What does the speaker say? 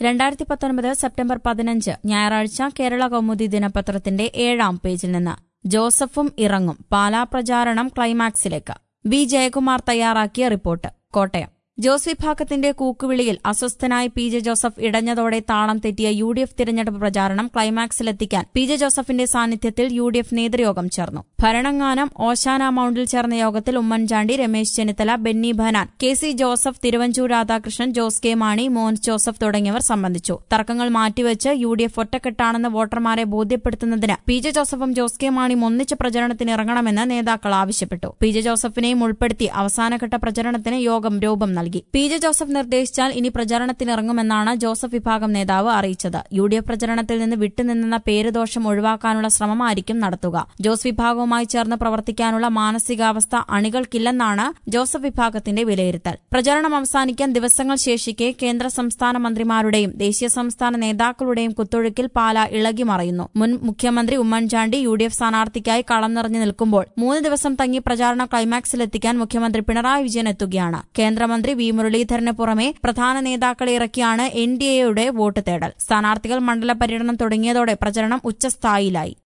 രണ്ടായിരത്തി പത്തൊൻപത് സെപ്റ്റംബർ പതിനഞ്ച് ഞായറാഴ്ച കേരള കൗമുദി ദിനപത്രത്തിന്റെ ഏഴാം പേജിൽ നിന്ന് ജോസഫും ഇറങ്ങും പാലാ പ്രചാരണം ക്ലൈമാക്സിലേക്ക് വി ജയകുമാർ തയ്യാറാക്കിയ റിപ്പോർട്ട് കോട്ടയം ജോസ് വിഭാഗത്തിന്റെ കൂക്കുവിളിയിൽ അസ്വസ്ഥനായി പി ജെ ജോസഫ് ഇടഞ്ഞതോടെ താളം തെറ്റിയ യു ഡി എഫ് തിരഞ്ഞെടുപ്പ് പ്രചാരണം ക്ലൈമാക്സിലെത്തിക്കാൻ പി ജെ ജോസഫിന്റെ സാന്നിധ്യത്തിൽ യു ഡി എഫ് നേതൃയോഗം ചേർന്നു ഭരണങ്ങാനം ഓശാന മൌണ്ടിൽ ചേർന്ന യോഗത്തിൽ Oommen Chandy Ramesh Chennithala Benny Behanan K C Joseph Thiruvanchoor Radhakrishnan Jose K Mani Mons Joseph തുടങ്ങിയവർ സംബന്ധിച്ചു തർക്കങ്ങൾ മാറ്റിവെച്ച് യു ഡി എഫ് ഒറ്റക്കെട്ടാണെന്ന് വോട്ടർമാരെ ബോധ്യപ്പെടുത്തുന്നതിന് പി ജെ ജോസഫും ജോസ് കെ മാണിയും ഒന്നിച്ച് പ്രചരണത്തിന് ഇറങ്ങണമെന്ന് നേതാക്കൾ ആവശ്യപ്പെട്ടു പി ജെ ജോസഫിനെയും ഉൾപ്പെടുത്തി അവസാനഘട്ട പ്രചരണത്തിന് യോഗം രൂപം നൽകി പി ജെ ജോസഫ് നിർദ്ദേശിച്ചാൽ ഇനി പ്രചരണത്തിനിറങ്ങുമെന്നാണ് ജോസഫ് വിഭാഗം നേതാവ് അറിയിച്ചത് യു ഡി എഫ് പ്രചരണത്തിൽ നിന്ന് വിട്ടുനിന്ന പേരുദോഷം ഒഴിവാക്കാനുള്ള ശ്രമമായിരിക്കും നടത്തുക ജോസ് വിഭാഗവുമായി ചേർന്ന് പ്രവർത്തിക്കാനുള്ള മാനസികാവസ്ഥ അണികൾക്കില്ലെന്നാണ് ജോസഫ് വിഭാഗത്തിന്റെ വിലയിരുത്തൽ പ്രചരണം അവസാനിക്കാൻ ദിവസങ്ങൾ ശേഷിക്കെ കേന്ദ്ര സംസ്ഥാന മന്ത്രിമാരുടെയും ദേശീയ സംസ്ഥാന നേതാക്കളുടെയും കുത്തൊഴുക്കിൽ പാല ഇളകി മറയുന്നു മുൻ മുഖ്യമന്ത്രി ഉമ്മൻചാണ്ടി യു ഡി എഫ് സ്ഥാനാർത്ഥിക്കായി കളം നിറഞ്ഞു നിൽക്കുമ്പോൾ മൂന്ന് ദിവസം തങ്ങി പ്രചാരണ ക്ലൈമാക്സിലെത്തിക്കാൻ മുഖ്യമന്ത്രി പിണറായി വിജയൻ എത്തുകയാണ് കേന്ദ്രമന്ത്രി വി മുരളീധരന് പുറമെ പ്രധാന നേതാക്കളെ ഇറക്കിയാണ് എൻ ഡി എയുടെ വോട്ട് തേടൽ സ്ഥാനാർത്ഥികൾ മണ്ഡല പര്യടനം തുടങ്ങിയതോടെ പ്രചരണം ഉച്ചസ്ഥായിലായി